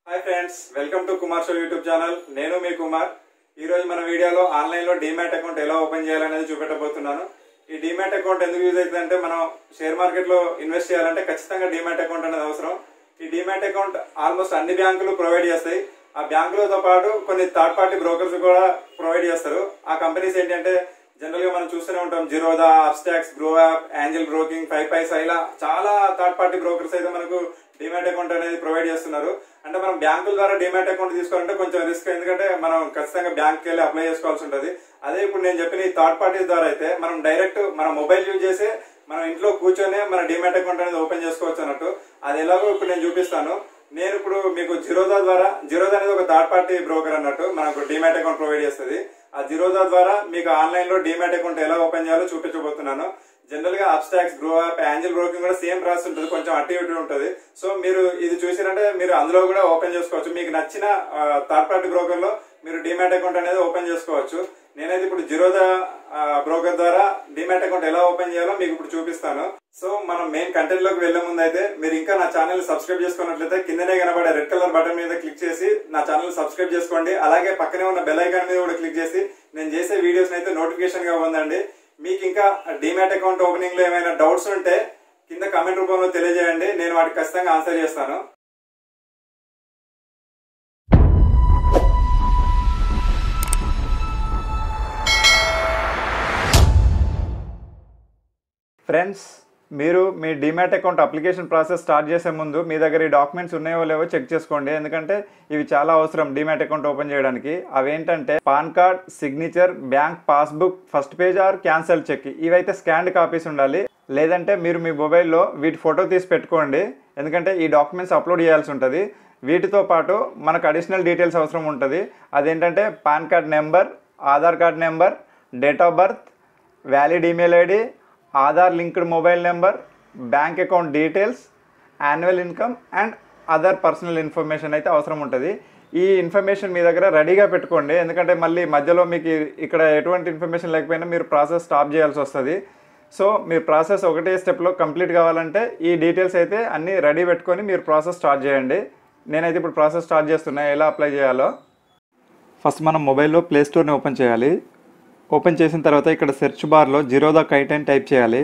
hi friends welcome to Kumar show YouTube channel నేను మీ కుమార్ ఈ రోజు మన వీడియోలో ఆన్లైన్ లో డీమ్యాట్ అకౌంట్ ఎలా ఓపెన్ చేయాలనేది చూపెట్టబోతున్నాను ఈ డీమ్యాట్ అకౌంట్ ఎందుకు యూజ్ అవుతుందంటే మనం షేర్ మార్కెట్ లో ఇన్వెస్ట్ చేయాలంటే ఖచ్చితంగా డీమ్యాట్ అకౌంట్ అనేది అవసరం ఈ డీమ్యాట్ అకౌంట్ ఆల్మోస్ట్ అన్ని బ్యాంకులు ప్రొవైడ్ చేస్తాయి ఆ బ్యాంకులతో పాటు కొన్ని థర్డ్ పార్టీ బ్రోకర్స్ కూడా ప్రొవైడ్ చేస్తారు ఆ కంపెనీస్ ఏంటంటే జనరల్ గా మనం చూస్తూనే ఉంటాం జిరోదా అబ్స్టాక్స్ గ్రో యాప్ ఏంజల్ బ్రోకింగ్ ఫైవ్ పైసా ఇలా చాలా థర్డ్ పార్టీ బ్రోకర్స్ అయితే మనకు డిమాట్ అకౌంట్ అనేది ప్రొవైడ్ చేస్తున్నారు అంటే మనం బ్యాంకుల ద్వారా డిమాట్ అకౌంట్ తీసుకోవాలంటే కొంచెం రిస్క్ ఎందుకంటే మనం ఖచ్చితంగా బ్యాంక్ వెళ్ళి అప్లై చేసుకోవాల్సి ఉంటుంది అదే ఇప్పుడు నేను చెప్పిన ఈ థర్డ్ పార్టీస్ ద్వారా అయితే మనం డైరెక్ట్ మన మొబైల్ యూజ్ చేసి మనం ఇంట్లో కూర్చొని మన డిమాట్ అకౌంట్ అనేది ఓపెన్ చేసుకోవచ్చు అన్నట్టు అది ఎలాగో ఇప్పుడు నేను చూపిస్తాను నేను ఇప్పుడు మీకు జిరోదా ద్వారా జిరోదా అనేది ఒక థర్డ్ పార్టీ బ్రోకర్ అన్నట్టు మనకు డిమాట్ అకౌంట్ ప్రొవైడ్ చేస్తుంది ఆ జిరోదా ద్వారా మీకు ఆన్లైన్ లో డిమాట్ అకౌంట్ ఎలా ఓపెన్ చేయాలో చూపించబోతున్నాను జనరల్ గా అబ్స్టాక్స్ గ్రో యాప్ యాంజల్ బ్రోకింగ్ కూడా సేమ్ ప్రాసెస్ ఉంటుంది కొంచెం అటు ఇటు ఉంటుంది సో మీరు ఇది చూసిరంటే మీరు అందులో కూడా ఓపెన్ చేసుకోవచ్చు మీకు నచ్చిన థర్డ్ పార్టీ బ్రోకర్ లో మీరు డిమాట్ అకౌంట్ అనేది ఓపెన్ చేసుకోవచ్చు నేనైతే ఇప్పుడు జిరోదా బ్రోకర్ ద్వారా డిమాట్ అకౌంట్ ఎలా ఓపెన్ చేయాలో మీకు ఇప్పుడు చూపిస్తాను సో మనం మెయిన్ కంటెంట్ లోకి వెళ్లే ముందు అయితే మీరు ఇంకా నా ఛానల్ సబ్స్క్రైబ్ చేసుకున్నట్లయితే కిందనే కనబడే రెడ్ కలర్ బటన్ మీద క్లిక్ చేసి నా ఛానల్ సబ్స్క్రైబ్ చేసుకోండి అలాగే పక్కనే ఉన్న బెల్ ఐకాన్ మీద కూడా క్లిక్ చేసి నేను చేసే వీడియోస్ అయితే నోటిఫికేషన్ గా పొందండి మీకు ఇంకా డిమాట్ అకౌంట్ ఓపెనింగ్ లో ఏమైనా డౌట్స్ ఉంటే కింద కమెంట్ రూపంలో తెలియజేయండి నేను వాటికి ఖచ్చితంగా ఆన్సర్ చేస్తాను ఫ్రెండ్స్ మీరు మీ demat account application process start చేసే ముందు మీ దగ్గర ఈ డాక్యుమెంట్స్ ఉన్నాయో లేవో చెక్ చేసుకోండి ఎందుకంటే ఇవి చాలా అవసరం డిమాట్ అకౌంట్ ఓపెన్ చేయడానికి అవేంటంటే PAN card signature bank passbook first page or cancel cheque ఇవైతే స్కాన్డ్ కాపీస్ ఉండాలి లేదంటే మీరు మీ మొబైల్లో వీటి ఫోటో తీసి పెట్టుకోండి ఎందుకంటే ఈ డాక్యుమెంట్స్ అప్లోడ్ చేయాల్సి ఉంటుంది వీటితో పాటు మనకు అడిషనల్ డీటెయిల్స్ అవసరం ఉంటుంది అదేంటంటే PAN card number Aadhaar card number date of birth valid email ID Aadhaar linked mobile number bank account details annual income and other personal information అయితే అవసరం ఉంటుంది ఈ ఇన్ఫర్మేషన్ మీ దగ్గర రెడీగా పెట్టుకోండి ఎందుకంటే మళ్ళీ మధ్యలో మీకు ఇక్కడ ఎటువంటి ఇన్ఫర్మేషన్ లేకపోయినా మీరు ప్రాసెస్ స్టాప్ చేయాల్సి వస్తుంది సో మీ ప్రాసెస్ ఒకటే స్టెప్లో కంప్లీట్ కావాలంటే ఈ డీటెయిల్స్ అయితే అన్నీ రెడీ పెట్టుకొని మీరు ప్రాసెస్ స్టార్ట్ చేయండి నేనైతే ఇప్పుడు ప్రాసెస్ స్టార్ట్ చేస్తున్నా ఎలా అప్లై చేయాలో ఫస్ట్ మనం మొబైల్లో ప్లే స్టోర్ని ఓపెన్ చేయాలి ఓపెన్ చేసిన తర్వాత ఇక్కడ సెర్చ్ బార్లో జిరోదా కైట్ అని టైప్ చేయాలి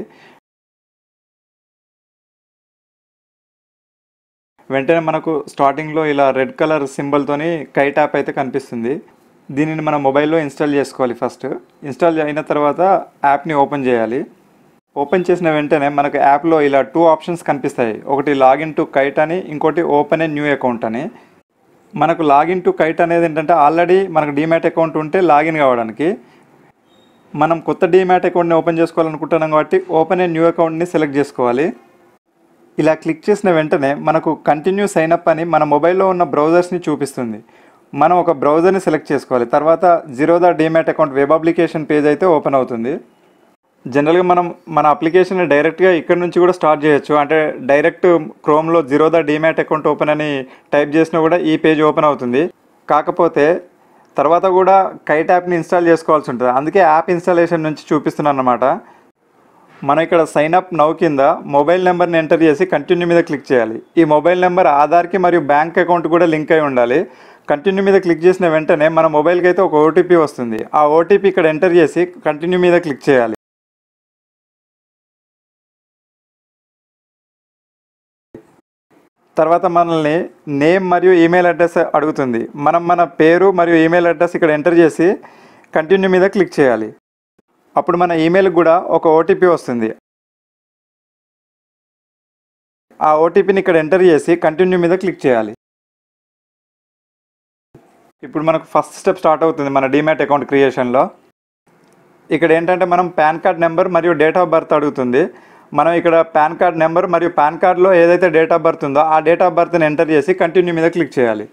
వెంటనే మనకు స్టార్టింగ్లో ఇలా రెడ్ కలర్ సింబల్తోని కైట్ యాప్ అయితే కనిపిస్తుంది దీనిని మన మొబైల్లో ఇన్స్టాల్ చేసుకోవాలి ఫస్ట్ ఇన్స్టాల్ అయిన తర్వాత యాప్ని ఓపెన్ చేయాలి ఓపెన్ చేసిన వెంటనే మనకు యాప్లో ఇలా టూ ఆప్షన్స్ కనిపిస్తాయి ఒకటి లాగిన్ టు కైట్ అని ఇంకోటి ఓపెన్ ఏ న్యూ అకౌంట్ అని మనకు లాగిన్ టు కైట్ అనేది ఏంటంటే ఆల్రెడీ మనకు డీమ్యాట్ అకౌంట్ ఉంటే లాగిన్ కావడానికి మనం కొత్త డీమ్యాట్ అకౌంట్ని ఓపెన్ చేసుకోవాలనుకుంటున్నాం కాబట్టి ఓపెన్ ఏ న్యూ అకౌంట్ని సెలెక్ట్ చేసుకోవాలి ఇలా క్లిక్ చేసిన వెంటనే మనకు కంటిన్యూ సైన్ అప్ అని మన మొబైల్లో ఉన్న బ్రౌజర్స్ని చూపిస్తుంది మనం ఒక బ్రౌజర్ని సెలెక్ట్ చేసుకోవాలి తర్వాత Zerodha demat account web application page అయితే ఓపెన్ అవుతుంది జనరల్గా మనం మన అప్లికేషన్ డైరెక్ట్గా ఇక్కడ నుంచి కూడా స్టార్ట్ చేయొచ్చు అంటే డైరెక్ట్ క్రోమ్లో జీరోదా డీమ్యాట్ అకౌంట్ ఓపెన్ అని టైప్ చేసినా కూడా ఈ పేజ్ ఓపెన్ అవుతుంది కాకపోతే తర్వాత కూడా కైట్ యాప్ని ఇన్స్టాల్ చేసుకోవాల్సి ఉంటుంది అందుకే యాప్ ఇన్స్టాలేషన్ నుంచి చూపిస్తున్నాను అనమాట మనం ఇక్కడ సైన్ అప్ నౌ కింద మొబైల్ నెంబర్ని ఎంటర్ చేసి కంటిన్యూ మీద క్లిక్ చేయాలి ఈ మొబైల్ నెంబర్ ఆధార్కి మరియు బ్యాంక్ అకౌంట్ కూడా లింక్ అయి ఉండాలి కంటిన్యూ మీద క్లిక్ చేసిన వెంటనే మన మొబైల్కి అయితే ఒక ఓటీపీ వస్తుంది ఆ ఓటీపీ ఇక్కడ ఎంటర్ చేసి కంటిన్యూ మీద క్లిక్ చేయాలి తర్వాత మనల్ని నేమ్ మరియు ఈమెయిల్ అడ్రస్ అడుగుతుంది మనం మన పేరు మరియు ఈమెయిల్ అడ్రస్ ఇక్కడ ఎంటర్ చేసి కంటిన్యూ మీద క్లిక్ చేయాలి అప్పుడు మన ఈమెయిల్కి కూడా ఒక ఓటీపీ వస్తుంది ఆ ఓటీపీని ఇక్కడ ఎంటర్ చేసి కంటిన్యూ మీద క్లిక్ చేయాలి ఇప్పుడు మనకు ఫస్ట్ స్టెప్ స్టార్ట్ అవుతుంది మన డీమ్యాట్ అకౌంట్ క్రియేషన్లో ఇక్కడ ఏంటంటే మనం పాన్ కార్డ్ నెంబర్ మరియు డేట్ ఆఫ్ బర్త్ అడుగుతుంది మనం ఇక్కడ పాన్ కార్డ్ నెంబర్ మరియు పాన్ కార్డ్లో ఏదైతే డేట్ ఆఫ్ బర్త్ ఉందో ఆ డేట్ ఆఫ్ బర్త్ని ఎంటర్ చేసి కంటిన్యూ మీద క్లిక్ చేయాలి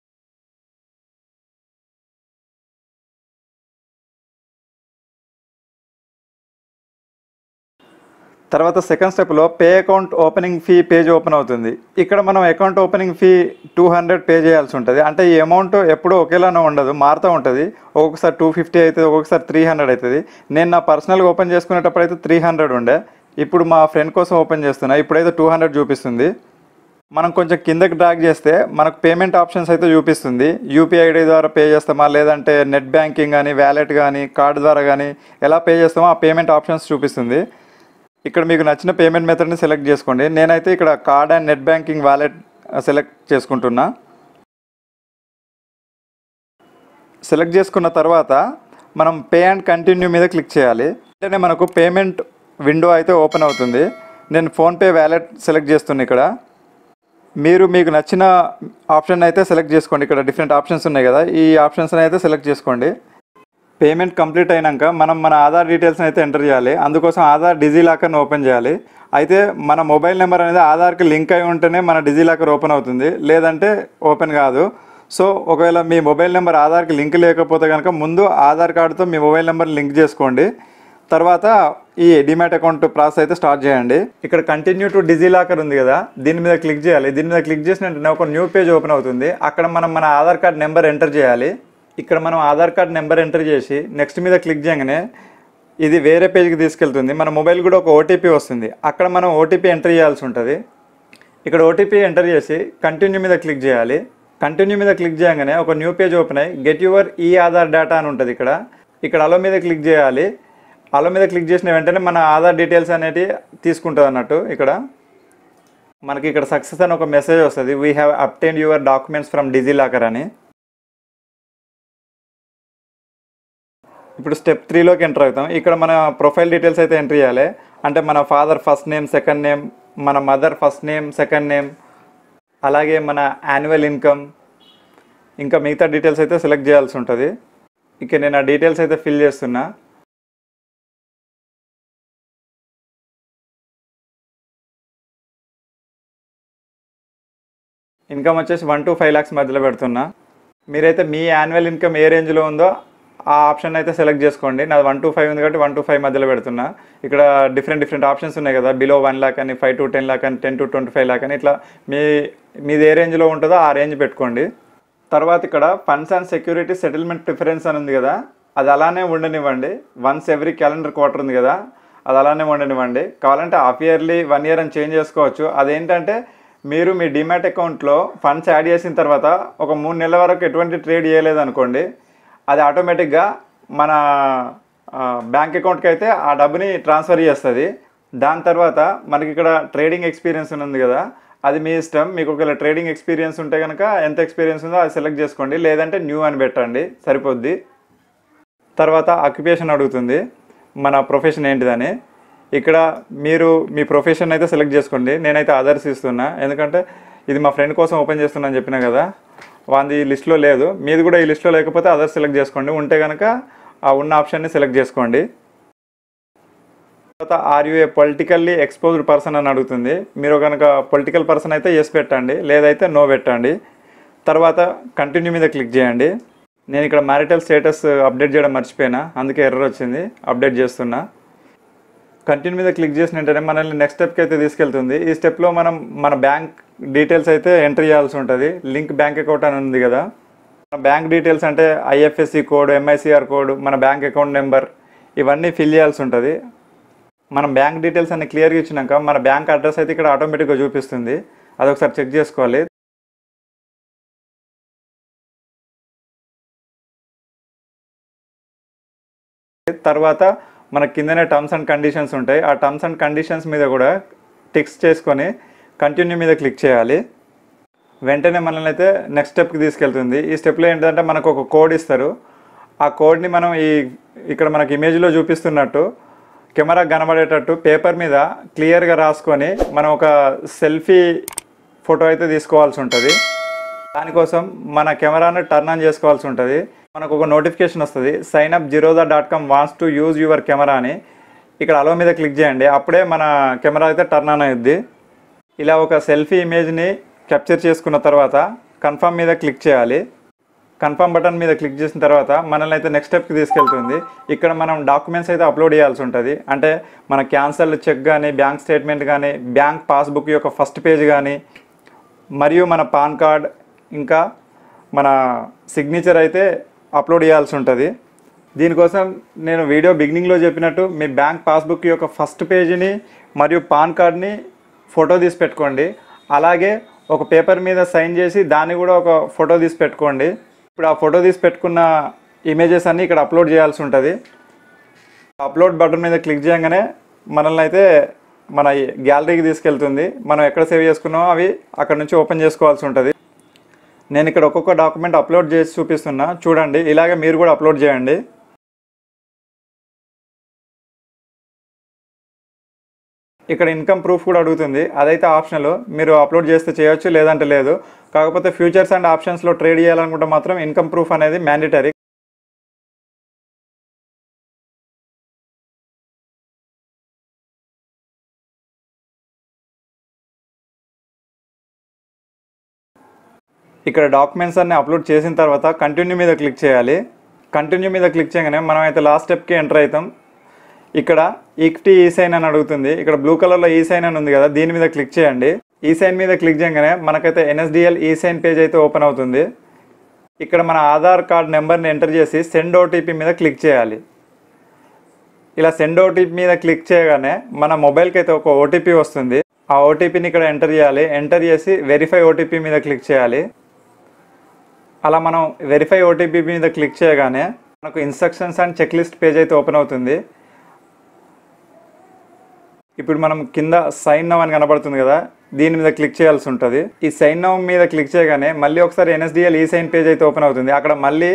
తర్వాత సెకండ్ స్టెప్లో pay account opening fee page open అవుతుంది ఇక్కడ మనం account opening fee two hundred pay చేయాల్సి ఉంటుంది అంటే ఈ అమౌంట్ ఎప్పుడూ ఒకేలానే ఉండదు మారుతూ ఉంటుంది ఒక్కొక్కసారి టూ ఫిఫ్టీ అవుతుంది ఒక్కొక్కసారి త్రీ హండ్రెడ్ అవుతుంది నేను నా పర్సనల్గా ఓపెన్ చేసుకునేటప్పుడు అయితే త్రీ హండ్రెడ్ ఉండే ఇప్పుడు మా ఫ్రెండ్ కోసం ఓపెన్ చేస్తున్నా ఇప్పుడైతే టూ హండ్రెడ్ చూపిస్తుంది మనం కొంచెం కిందకి డ్రాగ్ చేస్తే మనకు పేమెంట్ ఆప్షన్స్ అయితే చూపిస్తుంది యూపీఐ ఐడి ద్వారా పే చేస్తామా లేదంటే నెట్ బ్యాంకింగ్ కానీ వ్యాలెట్ కానీ కార్డు ద్వారా కానీ ఎలా పే చేస్తామో ఆ పేమెంట్ ఆప్షన్స్ చూపిస్తుంది ఇక్కడ మీకు నచ్చిన పేమెంట్ మెథడ్ని సెలెక్ట్ చేసుకోండి నేనైతే ఇక్కడ card and net banking wallet select చేసుకుంటున్నా సెలెక్ట్ చేసుకున్న తర్వాత మనం పే అండ్ కంటిన్యూ మీద క్లిక్ చేయాలి వెంటనే మనకు పేమెంట్ విండో అయితే ఓపెన్ అవుతుంది నేను ఫోన్పే వ్యాలెట్ సెలెక్ట్ చేస్తున్నా ఇక్కడ మీరు మీకు నచ్చిన ఆప్షన్ అయితే సెలెక్ట్ చేసుకోండి ఇక్కడ డిఫరెంట్ ఆప్షన్స్ ఉన్నాయి కదా ఈ ఆప్షన్స్ అయితే సెలెక్ట్ చేసుకోండి పేమెంట్ కంప్లీట్ అయినాక మనం మన ఆధార్ డీటెయిల్స్ అయితే ఎంటర్ చేయాలి అందుకోసం ఆధార్ డిజీ లాకర్ని ఓపెన్ చేయాలి అయితే మన మొబైల్ నెంబర్ అనేది ఆధార్కి లింక్ అయి ఉంటేనే మన డిజీ లాకర్ ఓపెన్ అవుతుంది లేదంటే ఓపెన్ కాదు సో ఒకవేళ మీ మొబైల్ నెంబర్ ఆధార్కి లింక్ లేకపోతే కనుక ముందు ఆధార్ కార్డుతో మీ మొబైల్ నెంబర్ లింక్ చేసుకోండి తర్వాత ఈ డిమాట్ అకౌంట్ ప్రాసెస్ అయితే స్టార్ట్ చేయండి ఇక్కడ కంటిన్యూ టు డిజీ లాకర్ ఉంది కదా దీని మీద క్లిక్ చేయాలి దీని మీద క్లిక్ చేసిన వెంటనే ఒక న్యూ పేజ్ ఓపెన్ అవుతుంది అక్కడ మనం మన ఆధార్ కార్డ్ నెంబర్ ఎంటర్ చేయాలి ఇక్కడ మనం ఆధార్ కార్డ్ నెంబర్ ఎంటర్ చేసి నెక్స్ట్ మీద క్లిక్ చేయగానే ఇది వేరే పేజ్కి తీసుకెళ్తుంది మన మొబైల్ కూడా ఒక ఓటీపీ వస్తుంది అక్కడ మనం ఓటీపీ ఎంటర్ చేయాల్సి ఉంటుంది ఇక్కడ ఓటీపీ ఎంటర్ చేసి కంటిన్యూ మీద క్లిక్ చేయాలి కంటిన్యూ మీద క్లిక్ చేయగానే ఒక న్యూ పేజ్ ఓపెన్ అయ్యి get your e Aadhaar data అని ఉంటుంది ఇక్కడ ఇక్కడ అలో మీద క్లిక్ చేయాలి అలో మీద క్లిక్ చేసిన వెంటనే మన ఆధార్ డీటెయిల్స్ అనేటివి తీసుకుంటుంది అన్నట్టు ఇక్కడ మనకి ఇక్కడ సక్సెస్ అని ఒక మెసేజ్ వస్తుంది we have obtained your documents from DigiLocker అని ఇప్పుడు స్టెప్ త్రీలోకి ఎంటర్ అవుతాం ఇక్కడ మన ప్రొఫైల్ డీటెయిల్స్ అయితే ఎంటర్ చేయాలి అంటే మన father first name second name మన mother first name second name అలాగే మన యాన్యువల్ ఇన్కమ్ ఇంకా మిగతా డీటెయిల్స్ అయితే సెలెక్ట్ చేయాల్సి ఉంటుంది ఇక నేను ఆ డీటెయిల్స్ అయితే ఫిల్ చేస్తున్నా ఇన్కమ్ వచ్చేసి వన్ టు ఫైవ్ ల్యాక్స్ మధ్యలో పెడుతున్నా మీరైతే మీ యాన్యువల్ ఇన్కమ్ ఏ రేంజ్లో ఉందో ఆ ఆప్షన్ అయితే సెలెక్ట్ చేసుకోండి నాది వన్ టు ఫైవ్ ఉంది కాబట్టి వన్ టు ఫైవ్ మధ్యలో పెడుతున్నా ఇక్కడ డిఫరెంట్ డిఫరెంట్ ఆప్షన్స్ ఉన్నాయి కదా బిలో వన్ ల్యాక్ అని ఫైవ్ టు టెన్ ల్యాక్ అని ten to twenty five lakh అని ఇట్లా మీ మీది ఏ రేంజ్లో ఉంటుందో ఆ రేంజ్ పెట్టుకోండి తర్వాత ఇక్కడ funds and security settlement preference అని ఉంది కదా అది అలానే ఉండనివ్వండి వన్స్ ఎవ్రీ క్యాలెండర్ క్వార్టర్ ఉంది కదా అది అలానే ఉండనివ్వండి కావాలంటే హాఫ్ ఇయర్లీ వన్ ఇయర్ అని చేంజ్ చేసుకోవచ్చు అదేంటంటే మీరు మీ డిమాట్ అకౌంట్లో ఫండ్స్ యాడ్ చేసిన తర్వాత ఒక మూడు నెలల వరకు ఎటువంటి ట్రేడ్ చేయలేదు అనుకోండి అది ఆటోమేటిక్గా మన బ్యాంక్ అకౌంట్కి అయితే ఆ డబ్బుని ట్రాన్స్ఫర్ చేస్తుంది దాని తర్వాత మనకి ఇక్కడ ట్రేడింగ్ ఎక్స్పీరియన్స్ ఉంది కదా అది మీ ఇష్టం మీకు ఒకవేళ ట్రేడింగ్ ఎక్స్పీరియన్స్ ఉంటే కనుక ఎంత ఎక్స్పీరియన్స్ ఉందో అది సెలెక్ట్ చేసుకోండి లేదంటే న్యూ అని పెట్టండి సరిపోద్ది తర్వాత ఆక్యుపేషన్ అడుగుతుంది మన ప్రొఫెషన్ ఏంటిదని ఇక్కడ మీరు మీ ప్రొఫెషన్ అయితే సెలెక్ట్ చేసుకోండి నేనైతే అదర్స్ ఇస్తున్నా ఎందుకంటే ఇది మా ఫ్రెండ్ కోసం ఓపెన్ చేస్తున్నా అని చెప్పిన కదా వాంది ఈ లిస్ట్లో లేదు మీది కూడా ఈ లిస్ట్లో లేకపోతే అదర్స్ సెలెక్ట్ చేసుకోండి ఉంటే కనుక ఆ ఉన్న ఆప్షన్ని సెలెక్ట్ చేసుకోండి తర్వాత are you a politically exposed person అని అడుగుతుంది మీరు కనుక పొలిటికల్ పర్సన్ అయితే ఎస్ పెట్టండి లేదైతే నో పెట్టండి తర్వాత కంటిన్యూ మీద క్లిక్ చేయండి నేను ఇక్కడ మ్యారిటల్ స్టేటస్ అప్డేట్ చేయడం మర్చిపోయినా అందుకే ఎర్రర్ వచ్చింది అప్డేట్ చేస్తున్నా కంటిన్యూ మీద క్లిక్ చేసిన వెంటనే మనల్ని నెక్స్ట్ స్టెప్కి అయితే తీసుకెళ్తుంది ఈ స్టెప్లో మనం మన బ్యాంక్ డీటెయిల్స్ అయితే ఎంటర్ చేయాల్సి ఉంటుంది లింక్ బ్యాంక్ అకౌంట్ అని ఉంది కదా మన బ్యాంక్ డీటెయిల్స్ అంటే ఐఎఫ్ఎస్సి కోడ్ ఎంఐసిఆర్ కోడ్ మన బ్యాంక్ అకౌంట్ నెంబర్ ఇవన్నీ ఫిల్ చేయాల్సి ఉంటుంది మనం బ్యాంక్ డీటెయిల్స్ అన్ని క్లియర్గా ఇచ్చినాక మన బ్యాంక్ అడ్రస్ అయితే ఇక్కడ ఆటోమేటిక్గా చూపిస్తుంది అదొకసారి చెక్ చేసుకోవాలి తర్వాత మన కిందనే టర్మ్స్ అండ్ కండిషన్స్ ఉంటాయి ఆ టర్మ్స్ అండ్ కండిషన్స్ మీద కూడా టిక్స్ చేసుకొని కంటిన్యూ మీద క్లిక్ చేయాలి వెంటనే మనల్ని అయితే నెక్స్ట్ స్టెప్కి తీసుకెళ్తుంది ఈ స్టెప్లో ఏంటంటే మనకు ఒక కోడ్ ఇస్తారు ఆ కోడ్ని మనం ఈ ఇక్కడ మనకి ఇమేజ్లో చూపిస్తున్నట్టు కెమెరా కనబడేటట్టు పేపర్ మీద క్లియర్గా రాసుకొని మనం ఒక సెల్ఫీ ఫోటో అయితే తీసుకోవాల్సి ఉంటుంది దానికోసం మన కెమెరాను టర్న్ ఆన్ చేసుకోవాల్సి ఉంటుంది మనకు ఒక నోటిఫికేషన్ వస్తుంది sign up Zerodha dot com wants to use your camera అని ఇక్కడ అలో మీద క్లిక్ చేయండి అప్పుడే మన కెమెరా అయితే టర్న్ ఆన్ అయ్యుద్ది ఇలా ఒక సెల్ఫీ ఇమేజ్ని క్యాప్చర్ చేసుకున్న తర్వాత కన్ఫర్మ్ మీద క్లిక్ చేయాలి కన్ఫర్మ్ బటన్ మీద క్లిక్ చేసిన తర్వాత మనల్ని అయితే నెక్స్ట్ స్టెప్కి తీసుకెళ్తుంది ఇక్కడ మనం డాక్యుమెంట్స్ అయితే అప్లోడ్ చేయాల్సి ఉంటుంది అంటే మన క్యాన్సల్ చెక్ కానీ బ్యాంక్ స్టేట్మెంట్ కానీ బ్యాంక్ పాస్బుక్ యొక్క ఫస్ట్ పేజ్ కానీ మరియు మన పాన్ కార్డ్ ఇంకా మన సిగ్నేచర్ అయితే అప్లోడ్ చేయాల్సి ఉంటుంది దీనికోసం నేను వీడియో బిగినింగ్లో చెప్పినట్టు మీ బ్యాంక్ పాస్బుక్ యొక్క ఫస్ట్ పేజీని మరియు పాన్ కార్డ్ని ఫోటో తీసి పెట్టుకోండి అలాగే ఒక పేపర్ మీద సైన్ చేసి దాన్ని కూడా ఒక ఫోటో తీసి పెట్టుకోండి ఇప్పుడు ఆ ఫోటో తీసి పెట్టుకున్న ఇమేజెస్ అన్నీ ఇక్కడ అప్లోడ్ చేయాల్సి ఉంటుంది అప్లోడ్ బటన్ మీద క్లిక్ చేయగానే మనల్ని అయితే మన గ్యాలరీకి తీసుకెళ్తుంది మనం ఎక్కడ సేవ్ చేసుకున్నామో అవి అక్కడ నుంచి ఓపెన్ చేసుకోవాల్సి ఉంటుంది నేను ఇక్కడ ఒక్కొక్క డాక్యుమెంట్ అప్లోడ్ చేసి చూపిస్తున్నా చూడండి ఇలాగే మీరు కూడా అప్లోడ్ చేయండి ఇక్కడ ఇన్కమ్ ప్రూఫ్ కూడా అడుగుతుంది అదైతే ఆప్షనల్ మీరు అప్లోడ్ చేస్తే చేయొచ్చు లేదంటే లేదు కాకపోతే ఫ్యూచర్స్ అండ్ ఆప్షన్స్లో ట్రేడ్ చేయాలనుకుంటే మాత్రం ఇన్కమ్ ప్రూఫ్ అనేది మ్యాండేటరీ ఇక్కడ డాక్యుమెంట్స్ అన్ని అప్లోడ్ చేసిన తర్వాత కంటిన్యూ మీద క్లిక్ చేయాలి కంటిన్యూ మీద క్లిక్ చేయగానే మనం అయితే లాస్ట్ స్టెప్కి ఎంటర్ అవుతాం ఇక్కడ ఈక్విటీ ఈ సైన్ అని అడుగుతుంది ఇక్కడ బ్లూ కలర్లో ఈ సైన్ అని ఉంది కదా దీని మీద క్లిక్ చేయండి ఈ సైన్ మీద క్లిక్ చేయగానే మనకైతే ఎన్ఎస్డిఎల్ ఈ సైన్ పేజ్ అయితే ఓపెన్ అవుతుంది ఇక్కడ మన ఆధార్ కార్డ్ నెంబర్ని ఎంటర్ చేసి సెండ్ ఓటీపీ మీద క్లిక్ చేయాలి ఇలా సెండ్ ఓటీపీ మీద క్లిక్ చేయగానే మన మొబైల్కి అయితే ఒక ఓటీపీ వస్తుంది ఆ ఓటీపీని ఇక్కడ ఎంటర్ చేయాలి ఎంటర్ చేసి వెరిఫై ఓటీపీ మీద క్లిక్ చేయాలి అలా మనం వెరిఫై ఓటీపీ మీద క్లిక్ చేయగానే మనకు instructions and check list page అయితే ఓపెన్ అవుతుంది ఇప్పుడు మనం కింద సైన్ నవ్ అని కనబడుతుంది కదా దీని మీద క్లిక్ చేయాల్సి ఉంటుంది ఈ సైన్ నవ్ మీద క్లిక్ చేయగానే మళ్ళీ ఒకసారి ఎన్ఎస్డిఎల్ ఈ సైన్ పేజ్ అయితే ఓపెన్ అవుతుంది అక్కడ మళ్ళీ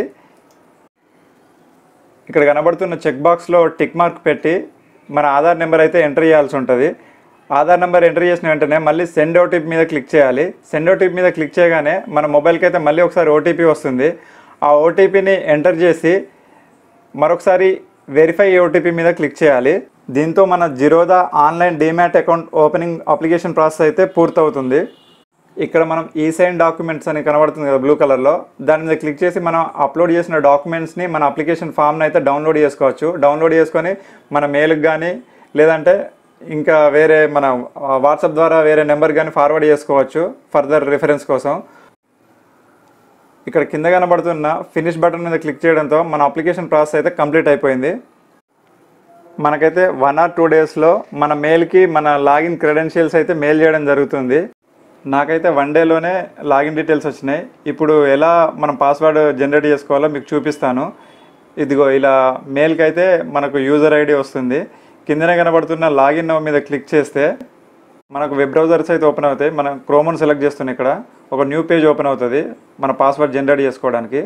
ఇక్కడ కనబడుతున్న చెక్ బాక్స్లో టిక్ మార్క్ పెట్టి మన ఆధార్ నెంబర్ అయితే ఎంటర్ చేయాల్సి ఉంటుంది ఆధార్ నెంబర్ ఎంటర్ చేసిన వెంటనే మళ్ళీ సెండ్ ఓటీపీ మీద క్లిక్ చేయాలి సెండ్ ఓటీపీ మీద క్లిక్ చేయగానే మన మొబైల్కి అయితే మళ్ళీ ఒకసారి ఓటీపీ వస్తుంది ఆ ఓటీపీని ఎంటర్ చేసి మరొకసారి వెరిఫై ఓటీపీ మీద క్లిక్ చేయాలి దీంతో మన Zerodha online demat account opening application process అయితే పూర్తవుతుంది ఇక్కడ మనం ఈ సైన్ డాక్యుమెంట్స్ అని కనబడుతుంది కదా బ్లూ కలర్లో దాని మీద క్లిక్ చేసి మనం అప్లోడ్ చేసిన డాక్యుమెంట్స్ని మన అప్లికేషన్ ఫామ్ని అయితే డౌన్లోడ్ చేసుకోవచ్చు డౌన్లోడ్ చేసుకొని మన మెయిల్కి కానీ లేదంటే ఇంకా వేరే మన వాట్సాప్ ద్వారా వేరే నెంబర్ కానీ ఫార్వర్డ్ చేసుకోవచ్చు ఫర్దర్ రిఫరెన్స్ కోసం ఇక్కడ కింద కనబడుతున్న ఫినిష్ బటన్ మీద క్లిక్ చేయడంతో మన అప్లికేషన్ ప్రాసెస్ అయితే కంప్లీట్ అయిపోయింది మనకైతే వన్ ఆర్ టూ డేస్లో మన మెయిల్కి మన లాగిన్ క్రెడెన్షియల్స్ అయితే మెయిల్ చేయడం జరుగుతుంది నాకైతే వన్ డేలోనే లాగిన్ డీటెయిల్స్ వచ్చినాయి ఇప్పుడు ఎలా మనం పాస్వర్డ్ జనరేట్ చేసుకోవాలో మీకు చూపిస్తాను ఇదిగో ఇలా మెయిల్కి అయితే మనకు యూజర్ ఐడి వస్తుంది కిందనే కనబడుతున్న లాగిన్ నవ్ మీద క్లిక్ చేస్తే మనకు వెబ్ బ్రౌజర్స్ అయితే ఓపెన్ అవుతాయి మనం క్రోమోన్ సెలెక్ట్ చేస్తున్నాం ఇక్కడ ఒక న్యూ పేజ్ ఓపెన్ అవుతుంది మన పాస్వర్డ్ జనరేట్ చేసుకోవడానికి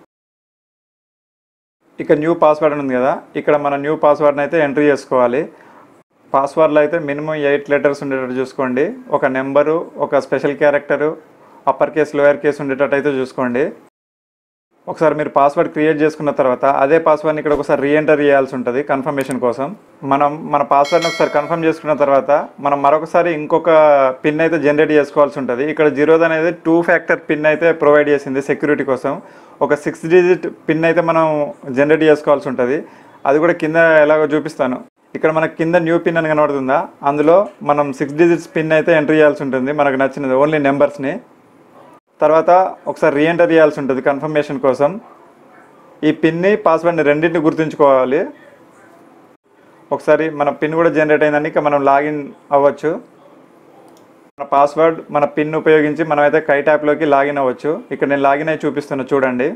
ఇక న్యూ పాస్వర్డ్ అని ఉంది కదా ఇక్కడ మన న్యూ పాస్వర్డ్ని అయితే ఎంట్రీ చేసుకోవాలి పాస్వర్డ్లో అయితే మినిమం ఎయిట్ లెటర్స్ ఉండేటట్టు చూసుకోండి ఒక నెంబరు ఒక special character upper case lower case ఉండేటట్టు అయితే చూసుకోండి ఒకసారి మీరు పాస్వర్డ్ క్రియేట్ చేసుకున్న తర్వాత అదే పాస్వర్డ్ని ఇక్కడ ఒకసారి రీఎంటర్ చేయాల్సి ఉంటుంది కన్ఫర్మేషన్ కోసం మనం మన పాస్వర్డ్ని ఒకసారి కన్ఫర్మ్ చేసుకున్న తర్వాత మనం మరొకసారి ఇంకొక పిన్ అయితే జనరేట్ చేసుకోవాల్సి ఉంటుంది ఇక్కడ జీరోద్ అనేది టూ ఫ్యాక్టర్ పిన్ అయితే ప్రొవైడ్ చేసింది సెక్యూరిటీ కోసం ఒక సిక్స్ డిజిట్ పిన్ అయితే మనం జనరేట్ చేసుకోవాల్సి ఉంటుంది అది కూడా కింద ఎలాగో చూపిస్తాను ఇక్కడ మనకి కింద న్యూ పిన్ అని కనబడుతుందా అందులో మనం సిక్స్ డిజిట్స్ పిన్ అయితే ఎంటర్ చేయాల్సి ఉంటుంది మనకు నచ్చినది ఓన్లీ నెంబర్స్ని తర్వాత ఒకసారి రీఎంటర్ చేయాల్సి ఉంటుంది కన్ఫర్మేషన్ కోసం ఈ పిన్ని పాస్వర్డ్ని రెండింటిని గుర్తుంచుకోవాలి ఒకసారి మన పిన్ కూడా జనరేట్ అయిందని ఇక మనం లాగిన్ అవ్వచ్చు మన పాస్వర్డ్ మన పిన్ ఉపయోగించి మనమైతే కైట్ యాప్లోకి లాగిన్ అవ్వచ్చు ఇక్కడ నేను లాగిన్ అయి చూపిస్తున్నా చూడండి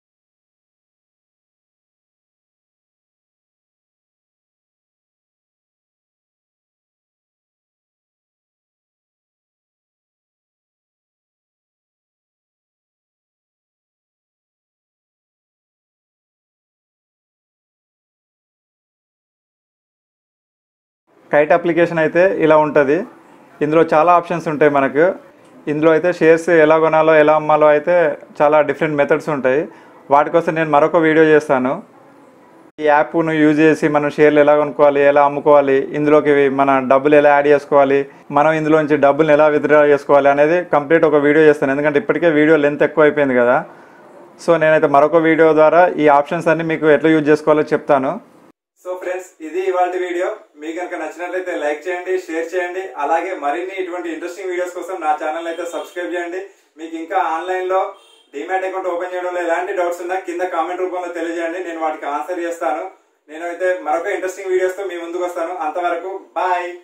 కైట్ అప్లికేషన్ అయితే ఇలా ఉంటుంది ఇందులో చాలా ఆప్షన్స్ ఉంటాయి మనకు ఇందులో అయితే షేర్స్ ఎలా కొనాలో ఎలా అమ్మాలో అయితే చాలా డిఫరెంట్ మెథడ్స్ ఉంటాయి వాటి కోసం నేను మరొక వీడియో చేస్తాను ఈ యాప్ను యూజ్ చేసి మనం షేర్లు ఎలా కొనుక్కోవాలి ఎలా అమ్ముకోవాలి ఇందులోకి మన డబ్బులు ఎలా యాడ్ చేసుకోవాలి మనం ఇందులో నుంచి డబ్బులు ఎలా విత్డ్రా చేసుకోవాలి అనేది కంప్లీట్ ఒక వీడియో చేస్తాను ఎందుకంటే ఇప్పటికే వీడియో లెంత్ ఎక్కువ అయిపోయింది కదా సో నేనైతే మరొక వీడియో ద్వారా ఈ ఆప్షన్స్ అన్ని మీకు ఎట్లా యూజ్ చేసుకోవాలో చెప్తాను సో ఫ్రెండ్స్ ఇది ఇవాళ వీడియో మీకు కనుక నచ్చినట్లయితే లైక్ చేయండి షేర్ చేయండి అలాగే మరిన్ని ఇటువంటి ఇంట్రెస్టింగ్ వీడియోస్ కోసం నా ఛానల్ అయితే సబ్స్క్రైబ్ చేయండి మీకు ఇంకా ఆన్లైన్ లో డిమాట్ అకౌంట్ ఓపెన్ చేయడంలో ఎలాంటి డౌట్స్ ఉన్నా కింద కామెంట్ రూపంలో తెలియజేయండి నేను వాటికి ఆన్సర్ చేస్తాను నేను అయితే మరొక ఇంట్రెస్టింగ్ వీడియోస్ తో మీ ముందుకు వస్తాను అంతవరకు బాయ్